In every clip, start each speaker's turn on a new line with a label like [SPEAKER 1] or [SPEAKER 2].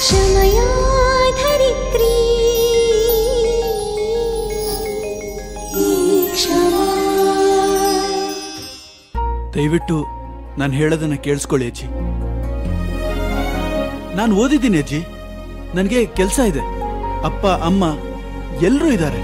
[SPEAKER 1] क्षमया धरित्री क्षमा
[SPEAKER 2] ದಯವಿಟ್ಟು ನಾನು ಹೇಳೋದನ್ನ ಕೇಳಿಸ್ಕೊಳ್ಳಿ ಅಜ್ಜಿ ನಾನು ಓದಿದ್ದೀನಿ ಅಜ್ಜಿ ನನಗೆ ಕೆಲಸ ಇದೆ ಅಪ್ಪ ಅಮ್ಮ ಎಲ್ಲರೂ ಇದ್ದಾರೆ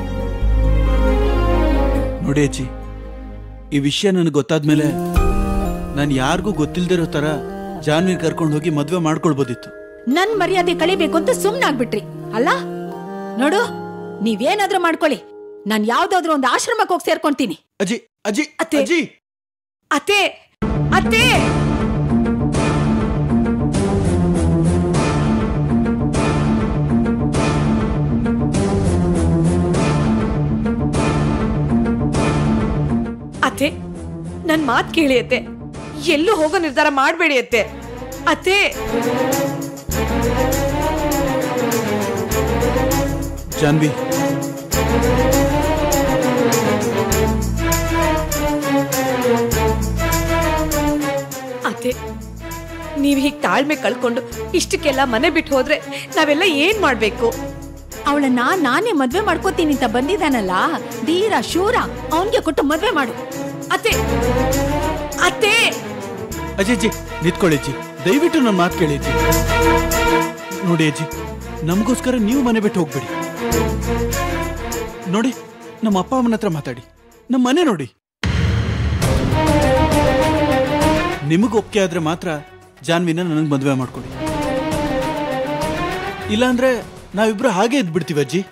[SPEAKER 2] ನೋಡಿ ಅಜ್ಜಿ ಈ ವಿಷಯ ನನಗೆ ಗೊತ್ತಾದ್ಮೇಲೆ ನಾನು ಯಾರಿಗೂ ಗೊತ್ತಿಲ್ದಿರೋ ತರ ಜಾನ್ವಿ ಕರ್ಕೊಂಡು ಹೋಗಿ ಮದ್ವೆ ಮಾಡ್ಕೊಳ್ಬೋದಿತ್ತು
[SPEAKER 3] ನನ್ ಮರ್ಯಾದೆ ಕಳಿಬೇಕು ಅಂತ ಸುಮ್ನಾಗ್ಬಿಟ್ರಿ ಅಲ್ಲ ನೋಡು ನೀವೇನಾದ್ರೂ ಮಾಡ್ಕೊಳ್ಳಿ ನಾನ್ ಯಾವ್ದಾದ್ರೂ ಒಂದು ಆಶ್ರಮಕ್ಕೆ ಹೋಗಿ ಸೇರ್ಕೊಂತೀನಿ
[SPEAKER 2] ಅಜ್ಜಿ ಅಜ್ಜಿ
[SPEAKER 3] ಅತ್ತೆ.
[SPEAKER 2] ಅಜ್ಜಿ
[SPEAKER 3] ಅತ್ತೆ ಅತ್ತೆ
[SPEAKER 4] ಅತ್ತೆ ನನ್ ಮಾತ್ ಕೇಳಿ ಅತ್ತೆ ಎಲ್ಲೂ ಹೋಗೋ ನಿರ್ಧಾರ ಮಾಡಬೇಡಿ ಅತ್ತೆ ಅತ್ತೆ
[SPEAKER 2] ಜಾನ್ವಿ
[SPEAKER 4] ಅತ್ತೆ ನೀವ್ ಹೀಗ್ ತಾಳ್ಮೆ ಕಳ್ಕೊಂಡು ಇಷ್ಟಕ್ಕೆಲ್ಲ ಮನೆ ಬಿಟ್ಟು ಹೋದ್ರೆ ನಾವೆಲ್ಲ ಏನ್ ಮಾಡ್ಬೇಕು
[SPEAKER 3] ಅವಳನ್ನ ನಾನೇ ಮದ್ವೆ ಮಾಡ್ಕೋತೀನಿ ಅಂತ ಬಂದಿದ್ದಾನಲ್ಲ ಧೀರ ಶೂರ ಅವನ್ಗೆ ಕೊಟ್ಟು ಮದ್ವೆ ಮಾಡು
[SPEAKER 4] ಅತ್ತೆ ಅತ್ತೆ
[SPEAKER 2] ಅಜ್ಜಿ ಅಜ್ಜಿ ನಿಂತ್ಕೊಳ್ಳಿ ಅಜ್ಜಿ ದಯವಿಟ್ಟು ನನ್ನ ಮಾತು ಕೇಳಿ ಅಜ್ಜಿ ನೋಡಿ ಅಜ್ಜಿ ನಮಗೋಸ್ಕರ ನೀವು ಮನೆ ಬಿಟ್ಟು ಹೋಗ್ಬೇಡಿ ನೋಡಿ ನಮ್ಮ ಅಪ್ಪ ಅಮ್ಮನ ಹತ್ರ ಮಾತಾಡಿ ನಮ್ಮ ಮನೆ ನೋಡಿ ನಿಮಗೆ ಒಪ್ಪಿಗೆ ಆದ್ರೆ ಮಾತ್ರ ಜಾನ್ವಿನ ನನಗೆ ಮದುವೆ ಮಾಡ್ಕೊಡಿ ಇಲ್ಲಾಂದ್ರೆ ನಾವಿಬ್ರು ಹಾಗೆ ಇದ್ಬಿಡ್ತೀವಿ ಅಜ್ಜಿ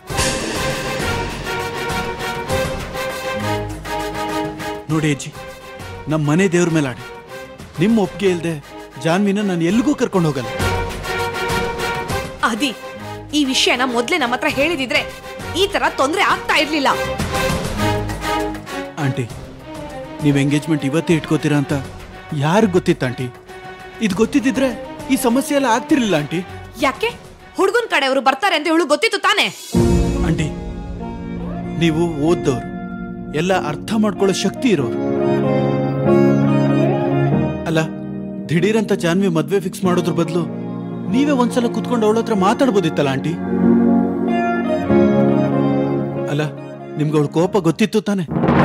[SPEAKER 2] ನೋಡಿ ಅಜ್ಜಿ ನಮ್ಮ ಮನೆ ದೇವ್ರ ಮೇಲೆ ಆಡಿ ನಿಮ್ಮ ಒಪ್ಪಿಗೆ ಇಲ್ಲದೆ ಜಾನ್ವಿನ ನಾನು ಎಲ್ಲಿಗೂ ಕರ್ಕೊಂಡು ಹೋಗಲ್ಲ
[SPEAKER 4] ಅದಿ ಈ ವಿಷಯನ ಮೊದ್ಲೇ ನಮ್ಮ ಹತ್ರ ಹೇಳಿದಿದ್ರೆ ಈ ತರ ತೊಂದ್ರೆ ಆಗ್ತಾ ಇರ್ಲಿಲ್ಲ
[SPEAKER 2] ಆಂಟಿ ನೀವು ಎಂಗೇಜ್ಮೆಂಟ್ ಇವತ್ತೇ ಇಟ್ಕೋತೀರಾ ಅಂತ ಯಾರಿಗೆ ಗೊತ್ತಿತ್ತು ಆಂಟಿ ಇದು ಗೊತ್ತಿದ್ದಿದ್ರೆ ಈ ಸಮಸ್ಯೆ ಎಲ್ಲ ಆಗ್ತಿರ್ಲಿಲ್ಲ ಆಂಟಿ
[SPEAKER 4] ಯಾಕೆ ಹುಡುಗನ್ ಕಡೆಯವರು ಬರ್ತಾರೆ ಅಂತ ಇವಳು ಗೊತ್ತಿತ್ತು ತಾನೆ
[SPEAKER 2] ಆಂಟಿ ನೀವು ಓದ್ದವ್ರು ಎಲ್ಲ ಅರ್ಥ ಮಾಡ್ಕೊಳ್ಳೋ ಶಕ್ತಿ ಇರೋರು ಅಲ್ಲ ದಿಢೀರಂತ ಜಾನ್ವಿ ಮದ್ವೆ ಫಿಕ್ಸ್ ಮಾಡೋದ್ರ ಬದಲು ನೀವೇ ಒಂದ್ಸಲ ಕುತ್ಕೊಂಡು ಅವಳ ಹತ್ರ ಮಾತಾಡ್ಬೋದಿತ್ತಲ್ಲ ಆಂಟಿ ಅಲ್ಲ ನಿಮ್ಗೆ ಅವಳ ಕೋಪ ಗೊತ್ತಿತ್ತು ತಾನೆ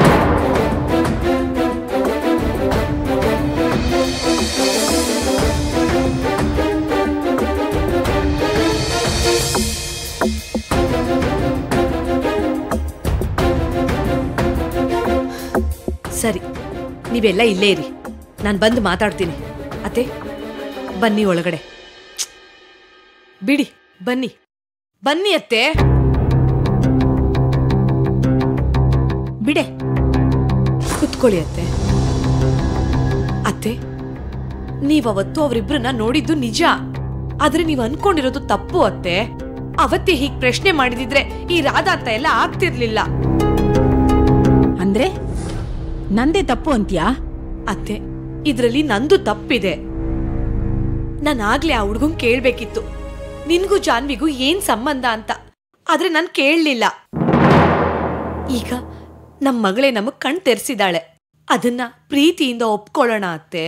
[SPEAKER 4] ಸರಿ ನೀವೆಲ್ಲ ಇಲ್ಲೇ ಇರಿ ನಾನು ಬಂದು ಮಾತಾಡ್ತೀನಿ ಅತ್ತೆ ಬನ್ನಿ ಒಳಗಡೆ ಬಿಡಿ ಬನ್ನಿ ಬನ್ನಿ ಅತ್ತೆ
[SPEAKER 3] ಬಿಡೆ
[SPEAKER 4] ಕುತ್ಕೊಳ್ಳಿ ಅತ್ತೆ ಅತ್ತೆ ನೀವವತ್ತು ಅವರಿಬ್ರನ್ನ ನೋಡಿದ್ದು ನಿಜ ಆದ್ರೆ ನೀವ್ ಅನ್ಕೊಂಡಿರೋದು ತಪ್ಪು ಅತ್ತೆ ಅವತ್ತೇ ಹೀಗ್ ಪ್ರಶ್ನೆ ಮಾಡಿದಿದ್ರೆ ಈ ರಾಧಾ ಅಂತ ಎಲ್ಲ ಆಗ್ತಿರ್ಲಿಲ್ಲ
[SPEAKER 3] ಅಂದ್ರೆ ನಂದೇ ತಪ್ಪು ಅಂತ್ಯಾ
[SPEAKER 4] ಅತ್ತೆ ಇದ್ರಲ್ಲಿ ನಂದು ತಪ್ಪಿದೆ ನಾನು ಆಗ್ಲೇ ಆ ಹುಡ್ಗನ್ ಕೇಳ್ಬೇಕಿತ್ತು ನಿನ್ಗೂ ಜಾನ್ವಿಗೂ ಏನ್ ಸಂಬಂಧ ಅಂತ ಆದ್ರೆ ನಾನ್ ಕೇಳಲಿಲ್ಲ ಈಗ ನಮ್ ಮಗಳೇ ನಮಗ್ ಕಣ್ ತೆರೆಸಿದಾಳೆ ಅದನ್ನ ಪ್ರೀತಿಯಿಂದ ಒಪ್ಕೊಳ್ಳೋಣ ಅತ್ತೆ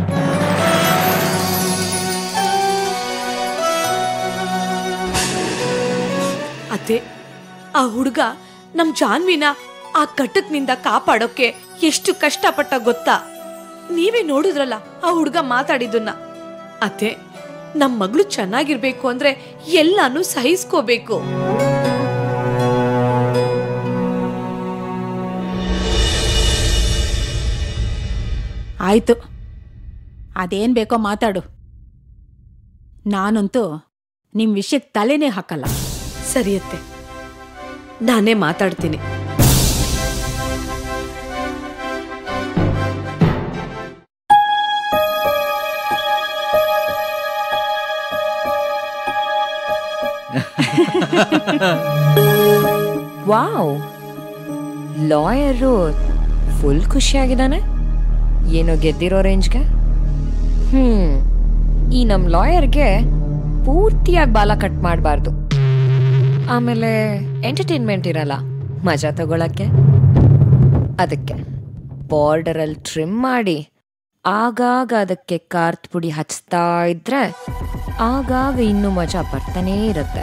[SPEAKER 4] ಅತ್ತೆ ಆ ಹುಡುಗ ನಮ್ ಜಾನ್ವಿನ ಆ ಕಟಕ್ನಿಂದ ಕಾಪಾಡೋಕೆ ಎಷ್ಟು ಕಷ್ಟಪಟ್ಟ ಗೊತ್ತಾ ನೀವೇ ನೋಡಿದ್ರಲ್ಲ ಆ ಹುಡುಗ ಮಾತಾಡಿದ್ದನ್ನ ಅತ್ತೆ ನಮ್ ಮಗಳು ಚೆನ್ನಾಗಿರ್ಬೇಕು ಅಂದ್ರೆ ಎಲ್ಲಾನು ಸಹಿಸ್ಕೋಬೇಕು
[SPEAKER 3] ಆಯ್ತು ಅದೇನ್ ಬೇಕೋ ಮಾತಾಡು ನಾನಂತೂ ನಿಮ್ ವಿಷಯಕ್ಕೆ ತಲೆನೇ ಹಾಕಲ್ಲ
[SPEAKER 4] ಸರಿ ಅತ್ತೆ ನಾನೇ ಮಾತಾಡ್ತೀನಿ
[SPEAKER 5] ವಾವ್ ಲಾಯರು ಫುಲ್ ಖುಷಿಯಾಗಿದ್ದಾನೆ ಏನೋ ಗೆದ್ದಿರೋ ರೇಂಜ್ಗೆ ಹ್ಮ್ ಈ ನಮ್ಮ ಲಾಯರ್ಗೆ ಪೂರ್ತಿಯಾಗಿ ಬಾಲ ಕಟ್ ಮಾಡಬಾರ್ದು ಆಮೇಲೆ ಎಂಟರ್ಟೈನ್ಮೆಂಟ್ ಇರಲ್ಲ ಮಜಾ ತಗೊಳಕ್ಕೆ ಅದಕ್ಕೆ ಬಾರ್ಡರಲ್ಲಿ ಟ್ರಿಮ್ ಮಾಡಿ ಆಗಾಗ ಅದಕ್ಕೆ ಕಾರ್ತ್ ಪುಡಿ ಹಚ್ತಾ ಇದ್ರೆ ಆಗಾಗ ಇನ್ನೂ ಮಜಾ ಬರ್ತಾನೇ ಇರುತ್ತೆ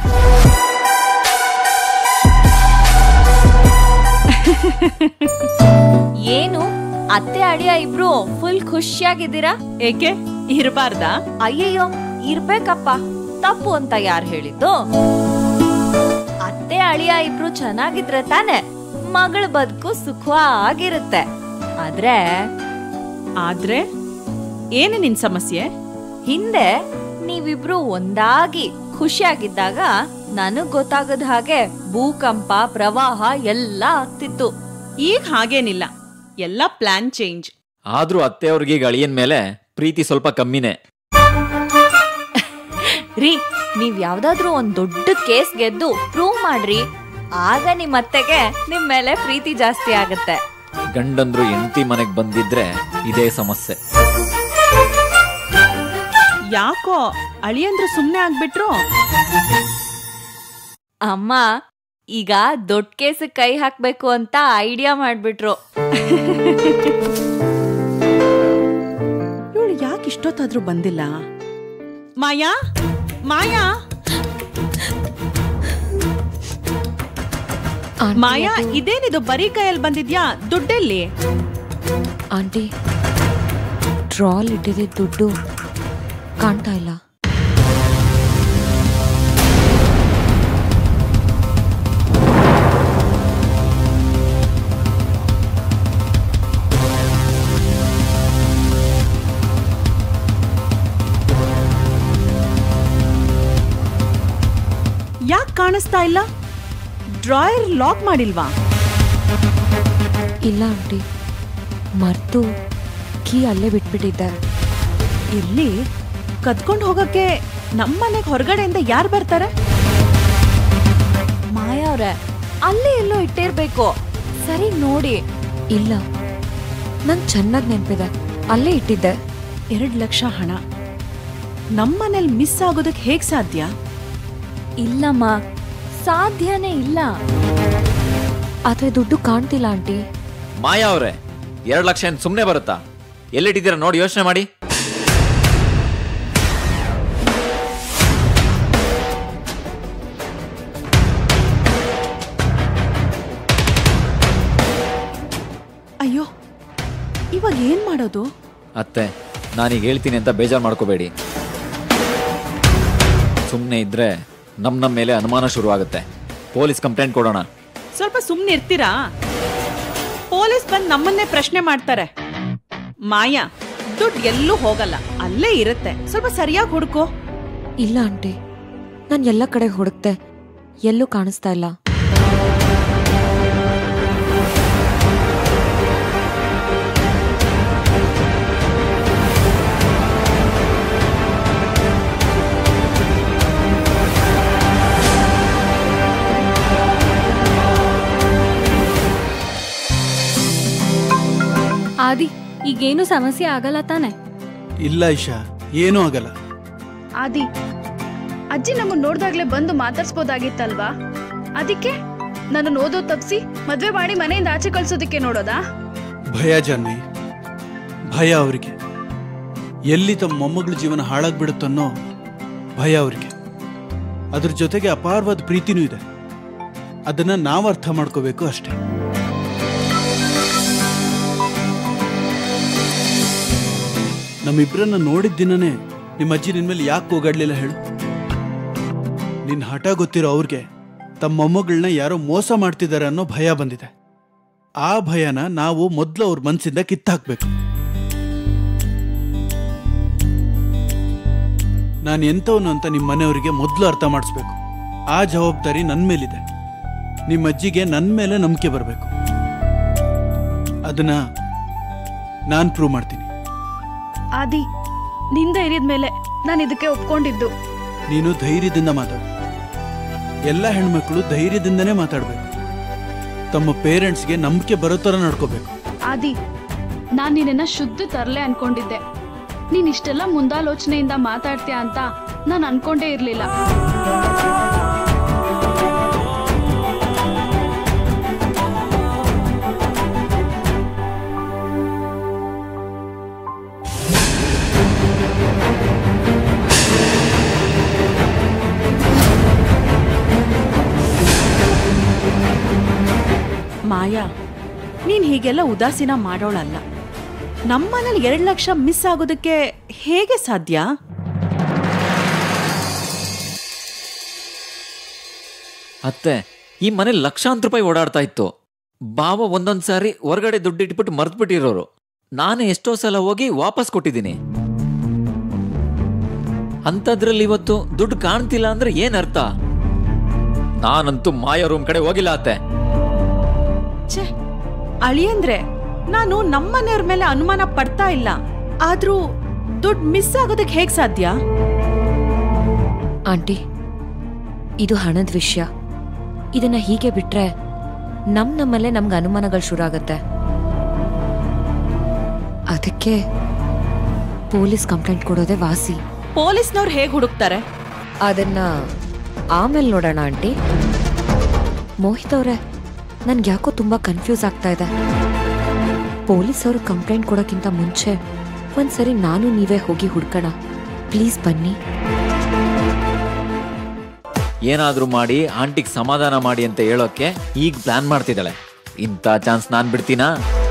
[SPEAKER 5] ಏನು ಅತ್ತೆ ಅಡಿಯ ಇಬ್ರು ಫುಲ್ ಖುಷಿಯಾಗಿದ್ದೀರಾ
[SPEAKER 6] ಏಕೆ ಇರಬಾರ್ದಾ
[SPEAKER 5] ಅಯ್ಯಯ್ಯೋ ಇರ್ಬೇಕಪ್ಪ ತಪ್ಪು ಅಂತ ಯಾರು ಹೇಳಿದ್ದು ಅತ್ತೆ ಅಳಿಯ ಇಬ್ರು ಚೆನ್ನಾಗಿದ್ರೆ ತಾನೆ ಮಗಳ ಬದುಕು ಸುಖವಾಗಿರುತ್ತೆ ಆದ್ರೆ
[SPEAKER 6] ಆದ್ರೆ ಏನು ನಿನ್ ಸಮಸ್ಯೆ
[SPEAKER 5] ಹಿಂದೆ ನೀವಿಬ್ರು ಒಂದಾಗಿ ಖುಷಿಯಾಗಿದ್ದಾಗ ನನಗ್ ಗೊತ್ತಾಗದ ಹಾಗೆ ಭೂಕಂಪ ಪ್ರವಾಹ ಎಲ್ಲ ಆಗ್ತಿತ್ತು
[SPEAKER 6] ಈಗ ಹಾಗೇನಿಲ್ಲ ಎಲ್ಲ ಪ್ಲಾನ್ ಚೇಂಜ್
[SPEAKER 7] ಆದ್ರೂ ಅತ್ತೆಯವ್ರಿಗೆ ಈಗ ಅಳಿಯನ್ ಮೇಲೆ ಪ್ರೀತಿ ಸ್ವಲ್ಪ ಕಮ್ಮಿನೇ
[SPEAKER 5] ರೀ ನೀವ್ ಯಾವ್ದಾದ್ರೂ ಒಂದ್ ದೊಡ್ಡ ಕೇಸ್ ಗೆದ್ದು ಪ್ರೂವ್ ಮಾಡ್ರಿ ಆಗ ನಿಮ್ ಅತ್ತೆಗೆ ನಿಮ್ ಮೇಲೆ ಪ್ರೀತಿ ಜಾಸ್ತಿ ಆಗತ್ತೆ
[SPEAKER 7] ಗಂಡಂದ್ರು ಹೆಂಡತಿ ಮನೆಗ್ ಬಂದಿದ್ರೆ ಇದೇ ಸಮಸ್ಯೆ
[SPEAKER 6] ಯಾಕೋ ಅಳಿಯಂದ್ರು ಸುಮ್ನೆ ಆಗ್ಬಿಟ್ರು
[SPEAKER 5] ಅಮ್ಮ ಈಗ ದೊಡ್ಡ ಕೇಸ್ ಕೈ ಹಾಕ್ಬೇಕು ಅಂತ ಐಡಿಯಾ ಮಾಡ್ಬಿಟ್ರು
[SPEAKER 6] ಇವಳು ಯಾಕೆ ಇಷ್ಟೊತ್ತಾದ್ರೂ ಬಂದಿಲ್ಲ ಮಾಯಾ ಮಾಯಾ ಮಾಯಾ ಇದೇನಿದು ಬರೀ ಕೈಯಲ್ಲಿ ಬಂದಿದ್ಯಾ ದುಡ್ಡೆಲ್ಲಿ
[SPEAKER 5] ಆಂಟಿ ಟ್ರಾಲ್ ಇಟ್ಟಿದ್ದ ದುಡ್ಡು ಕಾಣ್ತಾ ಇಲ್ಲ
[SPEAKER 6] ಯಾಕೆ ಕಾಣಿಸ್ತಾ ಇಲ್ಲ ಡ್ರಾಯರ್ ಲಾಕ್ ಮಾಡಿಲ್ವಾ
[SPEAKER 5] ಇಲ್ಲ ಆಂಟಿ ಮರ್ತು ಕೀ ಅಲ್ಲೇ ಬಿಟ್ಬಿಟ್ಟಿದ್ದೆ
[SPEAKER 6] ಇರ್ಲಿ ಕದ್ಕೊಂಡು ಹೋಗಕ್ಕೆ ನಮ್ಮನೆಗೆ ಹೊರಗಡೆಯಿಂದ ಯಾರು ಬರ್ತಾರೆ
[SPEAKER 5] ಮಾಯಾವ್ರೆ ಅಲ್ಲೇ ಎಲ್ಲೋ ಇಟ್ಟಿರ್ಬೇಕು ಸರಿ ನೋಡಿ ಇಲ್ಲ ನಂಗೆ ಚೆನ್ನಾಗಿ ನೆನಪಿದೆ ಅಲ್ಲೇ ಇಟ್ಟಿದ್ದೆ
[SPEAKER 6] ಎರಡು ಲಕ್ಷ ಹಣ ನಮ್ಮನೇಲಿ ಮಿಸ್ ಆಗೋದಕ್ಕೆ ಹೇಗ್ ಸಾಧ್ಯ
[SPEAKER 5] ಇಲ್ಲಮ್ಮ ಸಾಧ್ಯನೇ ಇಲ್ಲ ಆದ್ರೆ ದುಡ್ಡು ಕಾಣ್ತಿಲ್ಲ ಆಂಟಿ
[SPEAKER 7] ಮಾಯಾ ಅವ್ರೆ ಎರಡ್ ಲಕ್ಷ ಏನ್ ಸುಮ್ನೆ ಬರುತ್ತಾ ಎಲ್ಲಿಟ್ಟಿದ್ದೀರಾ ನೋಡಿ ಯೋಚನೆ ಮಾಡಿ
[SPEAKER 6] ಅಯ್ಯೋ ಇವಾಗ ಏನ್ ಮಾಡೋದು
[SPEAKER 7] ಅತ್ತೆ ನಾನೀಗ ಹೇಳ್ತೀನಿ ಅಂತ ಬೇಜಾರು ಮಾಡ್ಕೋಬೇಡಿ ಸುಮ್ಮನೆ ಇದ್ರೆ ನಮ್ ನಮ್ಮ ಮೇಲೆ ಅನುಮಾನ ಶುರು ಆಗುತ್ತೆ ಪೊಲೀಸ್ ಕಂಪ್ಲೇಂಟ್ ಕೊಡೋಣ
[SPEAKER 6] ಸ್ವಲ್ಪ ಸುಮ್ನೆ ಇರ್ತೀರಾ ಪೊಲೀಸ್ ಬಂದು ನಮ್ಮನ್ನೇ ಪ್ರಶ್ನೆ ಮಾಡ್ತಾರೆ ಮಾಯಾ ದುಡ್ಡು ಎಲ್ಲೂ ಹೋಗಲ್ಲ ಅಲ್ಲೇ ಇರುತ್ತೆ ಸ್ವಲ್ಪ ಸರಿಯಾಗಿ ಹುಡುಕೋ
[SPEAKER 5] ಇಲ್ಲ ಆಂಟಿ ನಾನು ಎಲ್ಲ ಕಡೆ ಹುಡುಕ್ತೆ ಎಲ್ಲೂ ಕಾಣಿಸ್ತಾ ಇಲ್ಲ
[SPEAKER 8] ಆದಿ ಈಗೇನು ಸಮಸ್ಯೆ ಆಗಲ್ಲ ತಾನೆ
[SPEAKER 2] ಇಲ್ಲ ಇಶಾ ಏನೂ ಆಗಲ್ಲ
[SPEAKER 9] ಆದಿ ಅಜ್ಜಿ ನಮ್ಮನ್ನ ನೋಡ್ದಾಗ್ಲೇ ಬಂದು ಮಾತಾಡ್ಸ್ಬೋದಾಗಿತ್ತಲ್ವಾ ಅದಕ್ಕೆ ನನ್ನನ್ನು ಓದೋ ತಪ್ಸಿ ಮದ್ವೆ ಮಾಡಿ ಮನೆಯಿಂದ ಆಚೆ ಕಳ್ಸೋದಕ್ಕೆ ನೋಡೋದಾ
[SPEAKER 2] ಭಯ ಜಾನ್ವಿ ಭಯ ಅವರಿಗೆ ಎಲ್ಲಿ ತಮ್ಮ ಮೊಮ್ಮಗಳ ಜೀವನ ಹಾಳಾಗ್ಬಿಡುತ್ತನ್ನೋ ಭಯ ಅವರಿಗೆ ಅದ್ರ ಜೊತೆಗೆ ಅಪಾರವಾದ ಪ್ರೀತಿನೂ ಇದೆ ಅದನ್ನ ನಾವು ಅರ್ಥ ಮಾಡ್ಕೋಬೇಕು ಅಷ್ಟೇ ನಮ್ಮಿಬ್ಬರನ್ನ ನೋಡಿದ ದಿನನೇ ನಿಮ್ಮ ಅಜ್ಜಿ ನಿನ್ ಮೇಲೆ ಯಾಕೆ ಹೋಗಾಡ್ಲಿಲ್ಲ ಹೇಳು ನಿನ್ ಹಠ ಗೊತ್ತಿರೋ ಅವ್ರಿಗೆ ತಮ್ಮ ಮೊಮ್ಮಗಳನ್ನ ಯಾರೋ ಮೋಸ ಮಾಡ್ತಿದ್ದಾರೆ ಅನ್ನೋ ಭಯ ಬಂದಿದೆ ಆ ಭಯನ ನಾವು ಮೊದಲು ಅವ್ರ ಮನಸ್ಸಿಂದ ಕಿತ್ತಾಕ್ಬೇಕು ನಾನು ಎಂಥವನು ಅಂತ ನಿಮ್ಮ ಮನೆಯವರಿಗೆ ಮೊದಲು ಅರ್ಥ ಮಾಡಿಸ್ಬೇಕು ಆ ಜವಾಬ್ದಾರಿ ನನ್ನ ಮೇಲಿದೆ ನಿಮ್ಮ ಅಜ್ಜಿಗೆ ನನ್ನ ಮೇಲೆ ನಂಬಿಕೆ ಬರಬೇಕು ಅದನ್ನ ನಾನು ಪ್ರೂವ್ ಮಾಡ್ತೀನಿ
[SPEAKER 9] ಆದಿ ನಿಂದ ಇರಿದ ಮೇಲೆ ನಾನು ಇದಕ್ಕೆ ಒಪ್ಕೊಂಡಿದ್ದು
[SPEAKER 2] ನೀನು ಧೈರ್ಯದಿಂದ ಮಾತಾಡು ಎಲ್ಲ ಹೆಣ್ಮಕ್ಳು ಧೈರ್ಯದಿಂದನೇ ಮಾತಾಡಬೇಕು ತಮ್ಮ ಪೇರೆಂಟ್ಸ್ಗೆ ನಂಬಿಕೆ ಬರೋ ಥರ ನಡ್ಕೋಬೇಕು
[SPEAKER 9] ಆದಿ ನಾನು ನಿನ್ನ ಶುದ್ಧ ತರಲೆ ಅನ್ಕೊಂಡಿದ್ದೆ ನೀನ್ ಇಷ್ಟೆಲ್ಲ ಮುಂದಾಲೋಚನೆಯಿಂದ ಮಾತಾಡ್ತೀಯ ಅಂತ ನಾನು ಅನ್ಕೊಂಡೇ ಇರ್ಲಿಲ್ಲ
[SPEAKER 6] ಮಾಯಾ ನೀನ್ ಹೀಗೆಲ್ಲ ಉದಾಸೀನ ಮಾಡೋಳಲ್ಲ ನಮ್ಮನೇಲಿ ಎರಡು ಲಕ್ಷ ಮಿಸ್ ಆಗೋದಕ್ಕೆ ಹೇಗೆ ಸಾಧ್ಯ
[SPEAKER 7] ಅತ್ತೆ ಈ ಮನೆ ಲಕ್ಷಾಂತರ ರೂಪಾಯಿ ಓಡಾಡ್ತಾ ಇತ್ತು ಬಾವ ಒಂದೊಂದ್ ಸಾರಿ ಹೊರಗಡೆ ದುಡ್ಡು ಇಟ್ಬಿಟ್ಟು ಮರ್ತ್ಬಿಟ್ಟಿರೋರು ನಾನೇ ಎಷ್ಟೋ ಸಲ ಹೋಗಿ ವಾಪಸ್ ಕೊಟ್ಟಿದ್ದೀನಿ ಅಂಥದ್ರಲ್ಲಿ ಇವತ್ತು ದುಡ್ಡು ಕಾಣ್ತಿಲ್ಲ ಅಂದ್ರೆ ಏನ್ ಅರ್ಥ ನಾನಂತೂ ಮಾಯಾ ರೂಮ್ ಕಡೆ ಹೋಗಿಲ್ಲ ಅತ್ತೆ
[SPEAKER 6] ಛೆ ಅಳಿಯಂದ್ರೆ ನಾನು ನಮ್ಮನೆಯವ್ರ ಮೇಲೆ ಅನುಮಾನ ಪಡ್ತಾ ಇಲ್ಲ ಆದ್ರೂ ದುಡ್ಡು ಮಿಸ್ ಆಗೋದಕ್ಕೆ ಹೇಗ್ ಸಾಧ್ಯ
[SPEAKER 10] ಆಂಟಿ ಇದು ಹಣದ ವಿಷಯ ಇದನ್ನ ಹೀಗೆ ಬಿಟ್ರೆ ನಮ್ ನಮ್ಮಲ್ಲೇ ನಮ್ಗೆ ಅನುಮಾನಗಳು ಶುರು ಆಗತ್ತೆ ಅದಕ್ಕೆ ಪೊಲೀಸ್ ಕಂಪ್ಲೇಂಟ್ ಕೊಡೋದೇ ವಾಸಿ
[SPEAKER 6] ಪೊಲೀಸ್ನವ್ರು ಹೇಗ್ ಹುಡುಕ್ತಾರೆ
[SPEAKER 10] ಅದನ್ನ ಆಮೇಲೆ ನೋಡೋಣ ಆಂಟಿ ಮೋಹಿತ್ ಅವ್ರೆ ನನ್ಗೆ ಯಾಕೋ ತುಂಬಾ ಕನ್ಫ್ಯೂಸ್ ಆಗ್ತಾ ಇದೆ ಪೊಲೀಸ್ ಅವರು ಕಂಪ್ಲೇಂಟ್ ಕೊಡೋಕ್ಕಿಂತ ಮುಂಚೆ ಒಂದ್ಸರಿ ನಾನು ನೀವೇ ಹೋಗಿ ಹುಡ್ಕೋಣ ಪ್ಲೀಸ್ ಬನ್ನಿ
[SPEAKER 7] ಏನಾದ್ರೂ ಮಾಡಿ ಆಂಟಿಗ್ ಸಮಾಧಾನ ಮಾಡಿ ಅಂತ ಹೇಳೋಕೆ ಈಗ ಪ್ಲಾನ್ ಮಾಡ್ತಿದ್ದಾಳೆ ಇಂಥ ಚಾನ್ಸ್ ನಾನ್ ಬಿಡ್ತೀನಾ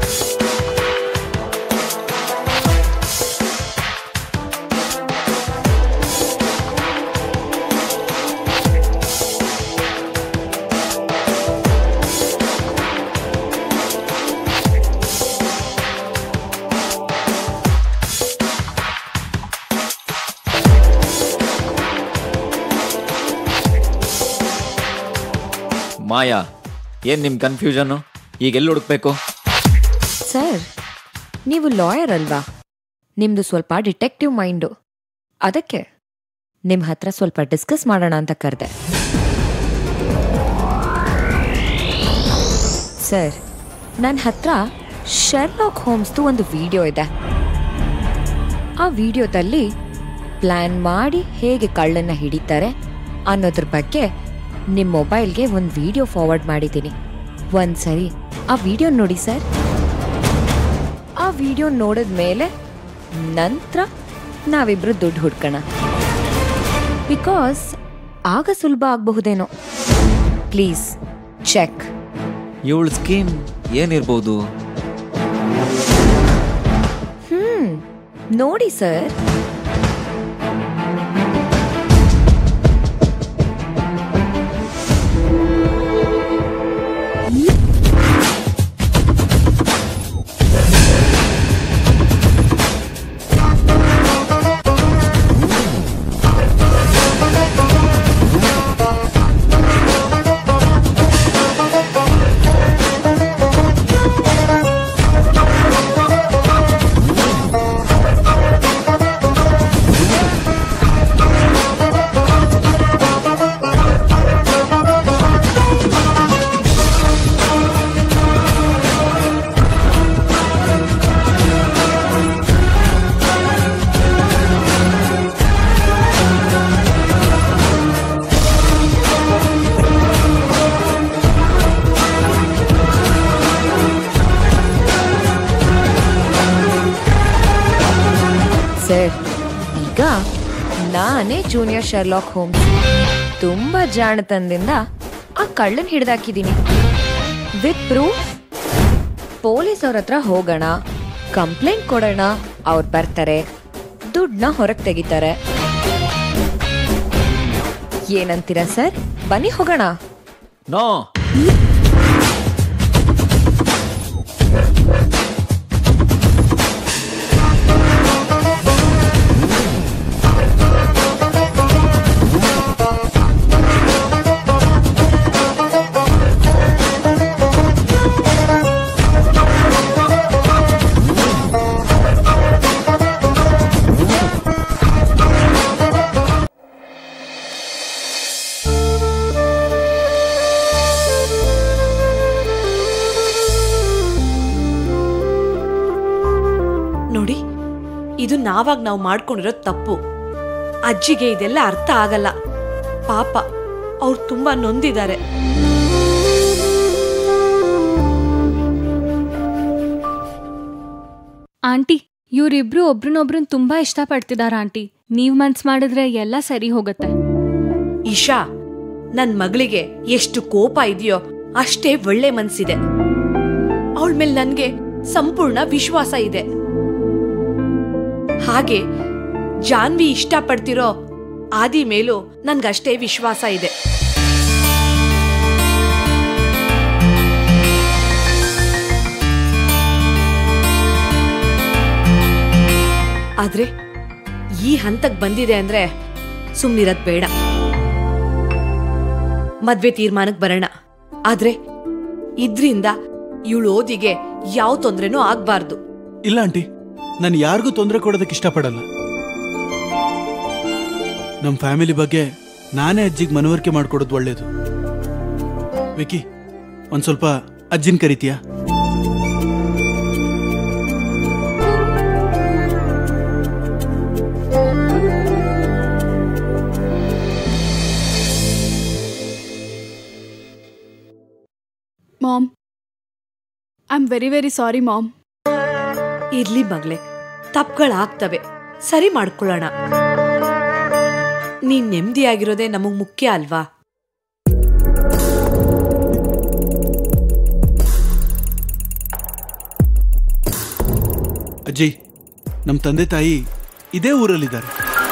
[SPEAKER 7] ಮಾಯಾ ಏನ್ ನಿಮ್ ಕನ್ಫ್ಯೂಷನ್ ಈಗ ಎಲ್ಲಿ ಹುಡುಕ್ಬೇಕು
[SPEAKER 10] ಸರ್ ನೀವು ಲಾಯರ್ ಅಲ್ವಾ ನಿಮ್ದು ಸ್ವಲ್ಪ ಡಿಟೆಕ್ಟಿವ್ ಮೈಂಡು ಅದಕ್ಕೆ ನಿಮ್ಮ ಹತ್ರ ಸ್ವಲ್ಪ ಡಿಸ್ಕಸ್ ಮಾಡೋಣ ಅಂತ ಕರೆದೆ ಸರ್ ನನ್ನ ಹತ್ರ ಶರ್ಲಾಕ್ ಹೋಮ್ಸ್ದು ಒಂದು ವಿಡಿಯೋ ಇದೆ ಆ ವಿಡಿಯೋದಲ್ಲಿ ಪ್ಲ್ಯಾನ್ ಮಾಡಿ ಹೇಗೆ ಕಳ್ಳನ್ನ ಹಿಡಿತಾರೆ ಅನ್ನೋದ್ರ ಬಗ್ಗೆ ನಿಮ್ಮ ಮೊಬೈಲ್ಗೆ ಒಂದು ವಿಡಿಯೋ ಫಾರ್ವರ್ಡ್ ಮಾಡಿದ್ದೀನಿ ಒಂದ್ಸರಿ ಆ ವಿಡಿಯೋ ನೋಡಿ ಸರ್ ಆ ವಿಡಿಯೋ ನೋಡಿದ ಮೇಲೆ ನಂತರ ನಾವಿಬ್ರು ದುಡ್ಡು ಹುಡ್ಕೋಣ ಬಿಕಾಸ್ ಆಗ ಸುಲಭ ಆಗಬಹುದೇನೋ ಪ್ಲೀಸ್ ಚೆಕ್
[SPEAKER 7] ಇವಳ ಸ್ಕೀಮ್ ಏನಿರ್ಬೋದು
[SPEAKER 10] ಹ್ಮ್ ನೋಡಿ ಸರ್ ಸರ್ ಈಗ ನಾನೇ ಜೂನಿಯರ್ ಶರ್ಲಾಕ್ ಹೋಮ್ಸ್ ತುಂಬಾ ಜಾಣತನದಿಂದ ಆ ಕಳ್ಳನ್ ಹಿಡ್ದಾಕಿದ್ದೀನಿ ವಿತ್ ಪ್ರೂಫ್ ಪೊಲೀಸ್ ಅವ್ರ ಹತ್ರ ಹೋಗೋಣ ಕಂಪ್ಲೇಂಟ್ ಕೊಡೋಣ ಅವ್ರು ಬರ್ತಾರೆ ದುಡ್ಡನ್ನ ಹೊರಗೆ ತೆಗಿತಾರೆ ಏನಂತೀರಾ ಸರ್ ಬನ್ನಿ ಹೋಗೋಣ
[SPEAKER 7] ನೋ
[SPEAKER 4] ನೋಡಿ ಇದು ನಾವಾಗ ನಾವು ಮಾಡ್ಕೊಂಡಿರೋ ತಪ್ಪು ಅಜ್ಜಿಗೆ ಇದೆಲ್ಲ ಅರ್ಥ ಆಗಲ್ಲ ಪಾಪ ಅವ್ರು ತುಂಬಾ ನೊಂದಿದ್ದಾರೆ
[SPEAKER 8] ಆಂಟಿ ಇವರಿಬ್ರು ಒಬ್ರನ್ನೊಬ್ರನ್ ತುಂಬಾ ಇಷ್ಟಪಡ್ತಿದಾರ ಆಂಟಿ ನೀವ್ ಮನ್ಸ್ ಮಾಡಿದ್ರೆ ಎಲ್ಲ ಸರಿ ಹೋಗುತ್ತೆ
[SPEAKER 4] ಇಶಾ ನನ್ ಮಗಳಿಗೆ ಎಷ್ಟು ಕೋಪ ಇದೆಯೋ ಅಷ್ಟೇ ಒಳ್ಳೆ ಮನ್ಸಿದೆ ಅವಳ ಮೇಲೆ ನನ್ಗೆ ಸಂಪೂರ್ಣ ವಿಶ್ವಾಸ ಇದೆ ಹಾಗೆ ಜಾನ್ವಿ ಇಷ್ಟಪಡ್ತಿರೋ ಆದಿ ಮೇಲೂ ನನ್ಗಷ್ಟೇ ವಿಶ್ವಾಸ ಇದೆ ಆದ್ರೆ ಈ ಹಂತಕ್ ಬಂದಿದೆ ಅಂದ್ರೆ ಸುಮ್ನಿರದ್ ಬೇಡ ಮದ್ವೆ ತೀರ್ಮಾನಕ್ ಬರೋಣ ಆದ್ರೆ ಇದ್ರಿಂದ ಇವಳು ಓದಿಗೆ ಯಾವ ತೊಂದ್ರೆನೂ ಆಗ್ಬಾರ್ದು
[SPEAKER 2] ಇಲ್ಲ ಆಂಟಿ ನಾನು ಯಾರಿಗೂ ತೊಂದರೆ ಕೊಡೋದಕ್ಕೆ ಇಷ್ಟಪಡಲ್ಲ ನಮ್ಮ ಫ್ಯಾಮಿಲಿ ಬಗ್ಗೆ ನಾನೇ ಅಜ್ಜಿಗೆ ಮನವರಿಕೆ ಮಾಡ್ಕೊಡೋದು ಒಳ್ಳೇದು ವಿಕಿ ಒಂದ್ ಸ್ವಲ್ಪ ಅಜ್ಜಿನ ಕರಿತೀಯಾ
[SPEAKER 9] mom I am very very sorry mom
[SPEAKER 4] ಇರ್ಲಿ ಮಗ್ಳೆ ತಪ್ಪುಗಳಾಗ್ತವೆ ಸರಿ ಮಾಡ್ಕೊಳ್ಳೋಣ ನೀನ್ ನೆಮ್ಮದಿಯಾಗಿರೋದೇ ನಮಗ್ ಮುಖ್ಯ ಅಲ್ವಾ
[SPEAKER 2] ಅಜ್ಜಿ ನಮ್ಮ ತಂದೆ ತಾಯಿ ಇದೇ ಊರಲ್ಲಿದ್ದಾರೆ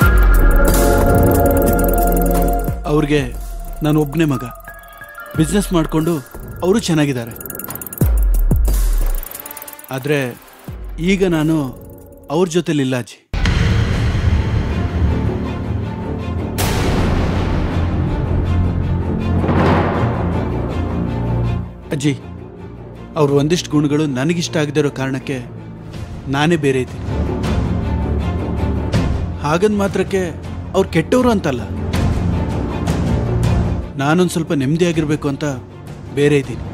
[SPEAKER 2] ಅವ್ರಿಗೆ ನಾನು ಒಬ್ಬನೇ ಮಗ ಬಿಸ್ನೆಸ್ ಮಾಡಿಕೊಂಡು ಅವರು ಚೆನ್ನಾಗಿದ್ದಾರೆ ಆದರೆ ಈಗ ನಾನು ಅವ್ರ ಜೊತೆಲಿಲ್ಲ ಅಜ್ಜಿ ಅಜ್ಜಿ ಅವ್ರ ಒಂದಿಷ್ಟು ಗುಣಗಳು ನನಗಿಷ್ಟ ಆಗದೇ ಇರೋ ಕಾರಣಕ್ಕೆ ನಾನೇ ಬೇರೆ ಇದ್ದೀನಿ ಹಾಗಂದ್ ಮಾತ್ರಕ್ಕೆ ಅವ್ರು ಕೆಟ್ಟವರು ಅಂತಲ್ಲ ನಾನೊಂದು ಸ್ವಲ್ಪ ನೆಮ್ಮದಿಯಾಗಿರ್ಬೇಕು ಅಂತ ಬೇರೆ ಇದ್ದೀನಿ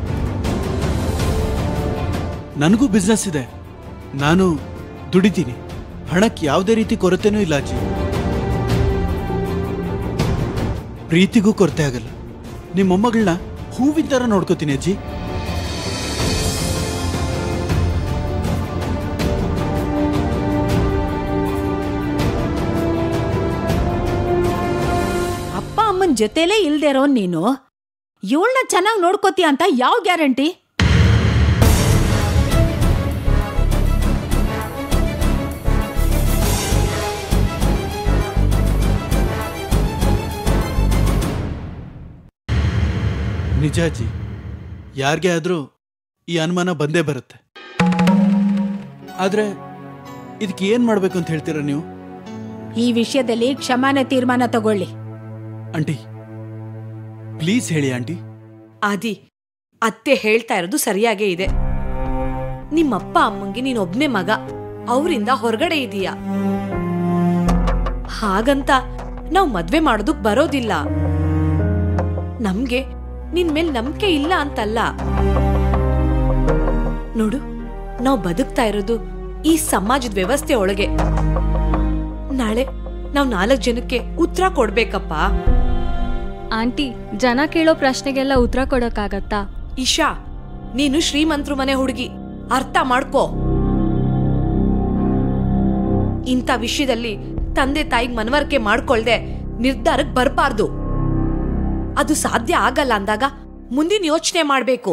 [SPEAKER 2] ನನಗೂ ಬಿಸ್ನೆಸ್ ಇದೆ ನಾನು ದುಡಿತೀನಿ ಹಣಕ್ಕೆ ಯಾವುದೇ ರೀತಿ ಕೊರತೆನೂ ಇಲ್ಲ ಅಜ್ಜಿ ಪ್ರೀತಿಗೂ ಕೊರತೆ ಆಗಲ್ಲ ನಿಮ್ಮ ಮೊಮ್ಮಗಳನ್ನ ಹೂವಿನ ಥರ ನೋಡ್ಕೋತೀನಿ ಅಜ್ಜಿ
[SPEAKER 3] ಅಪ್ಪ ಅಮ್ಮನ ಜೊತೆಲೇ ಇಲ್ದೇ ಇರೋ ನೀನು ಇವಳನ್ನ ಚೆನ್ನಾಗಿ ನೋಡ್ಕೋತೀಯ ಅಂತ ಯಾವ ಗ್ಯಾರಂಟಿ
[SPEAKER 2] ನಿಜ ಅಜ್ಜಿ ಯಾರಿಗೆ ಆದರೂ ಈ ಅನುಮಾನ ಬಂದೇ ಬರುತ್ತೆ ಆದರೆ ಇದಕ್ಕೆ ಏನು ಮಾಡಬೇಕು ಅಂತ ಹೇಳ್ತೀರಾ ನೀವು
[SPEAKER 3] ಈ ವಿಷಯದಲ್ಲಿ ಕ್ಷಮಾನ ತೀರ್ಮಾನ ತಗೊಳ್ಳಿ
[SPEAKER 2] ಆಂಟಿ ಪ್ಲೀಸ್ ಹೇಳಿ ಆಂಟಿ
[SPEAKER 4] ಆದಿ ಅತ್ತೆ ಹೇಳ್ತಾ ಇರೋದು ಸರಿಯಾಗೇ ಇದೆ ನಿಮ್ಮಪ್ಪ ಅಮ್ಮಂಗೆ ನೀನ್ ಒಬ್ನೇ ಮಗ ಅವರಿಂದ ಹೊರಗಡೆ ಇದೀಯ ಹಾಗಂತ ನಾವ್ ಮದ್ವೆ ಮಾಡೋದಕ್ ಬರೋದಿಲ್ಲ ನಮ್ಗೆ ನಿನ್ ಮೇಲ್ ನಂಬಿಕೆ ಇಲ್ಲ ಅಂತಲ್ಲ ನೋಡು ನಾವ್ ಬದುಕ್ತಾ ಇರೋದು ಈ ಸಮಾಜದ ವ್ಯವಸ್ಥೆ ಒಳಗೆ ನಾಳೆ ನಾವ್ ನಾಲ್ಕ್ ಜನಕ್ಕೆ ಉತ್ತರ ಕೊಡ್ಬೇಕಪ್ಪ
[SPEAKER 8] ಆಂಟಿ ಜನ ಕೇಳೋ ಪ್ರಶ್ನೆಗೆಲ್ಲ ಉತ್ತರ ಕೊಡಕ್ಕಾಗತ್ತಾ
[SPEAKER 4] ಇಶಾ ನೀನು ಶ್ರೀಮಂತ್ರ ಮನೆ ಹುಡುಗಿ ಅರ್ಥ ಮಾಡ್ಕೋ ಇಂಥ ವಿಷಯದಲ್ಲಿ ತಂದೆ ತಾಯಿಗ್ ಮನವರಿಕೆ ಮಾಡ್ಕೊಳ್ದೆ ನಿರ್ಧಾರಕ್ಕೆ ಬರಬಾರ್ದು ಅದು ಸಾಧ್ಯ ಆಗಲ್ಲ ಅಂದಾಗ ಮುಂದಿನ ಯೋಚನೆ ಮಾಡ್ಬೇಕು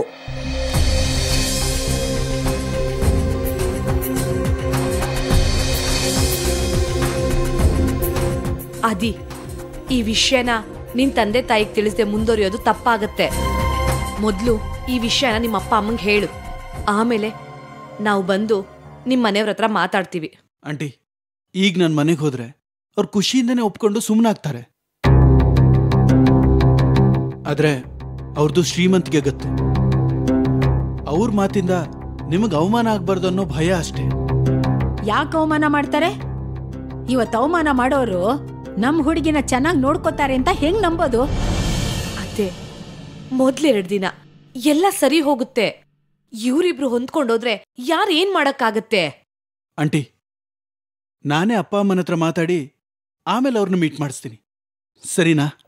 [SPEAKER 4] ಅದಿ ಈ ವಿಷಯನ ನಿನ್ ತಂದೆ ತಾಯಿಗೆ ತಿಳಿಸದೆ ಮುಂದುವರಿಯೋದು ತಪ್ಪಾಗತ್ತೆ ಮೊದಲು ಈ ವಿಷಯನ ನಿಮ್ಮ ಅಪ್ಪ ಅಮ್ಮಂಗೆ ಹೇಳು ಆಮೇಲೆ ನಾವು ಬಂದು ನಿಮ್ಮ ಮನೆಯವ್ರ ಹತ್ರ ಮಾತಾಡ್ತೀವಿ
[SPEAKER 2] ಆಂಟಿ ಈಗ ನಾನು ಮನೆಗೆ ಹೋದ್ರೆ ಅವ್ರು ಖುಷಿಯಿಂದನೇ ಒಪ್ಕೊಂಡು ಸುಮ್ಮನಾಗ್ತಾರೆ ಆದ್ರೆ ಅವ್ರದ್ದು ಶ್ರೀಮಂತಿಗೆ ಗತ್ತೆ ಅವ್ರ ಮಾತಿಂದ ನಿಮಗೆ ಅವಮಾನ ಆಗ್ಬಾರ್ದು ಅನ್ನೋ ಭಯ ಅಷ್ಟೇ
[SPEAKER 3] ಯಾಕೆ ಅವಮಾನ ಮಾಡ್ತಾರೆ ಇವತ್ತು ಅವಮಾನ ಮಾಡೋರು ನಮ್ ಹುಡುಗಿನ ಚೆನ್ನಾಗಿ ನೋಡ್ಕೋತಾರೆ ಅಂತ ಹೆಂಗ್ ನಂಬೋದು
[SPEAKER 4] ಅತ್ತೆ ಮೊದ್ಲೆರಡು ದಿನ ಎಲ್ಲ ಸರಿ ಹೋಗುತ್ತೆ ಇವರಿಬ್ರು ಹೊಂದ್ಕೊಂಡೋದ್ರೆ ಯಾರು ಏನ್ ಮಾಡಕ್ಕಾಗತ್ತೆ
[SPEAKER 2] ಆಂಟಿ ನಾನೇ ಅಪ್ಪ ಅಮ್ಮನ ಹತ್ರ ಮಾತಾಡಿ ಆಮೇಲೆ ಅವ್ರನ್ನ ಮೀಟ್ ಮಾಡಿಸ್ತೀನಿ ಸರಿನಾ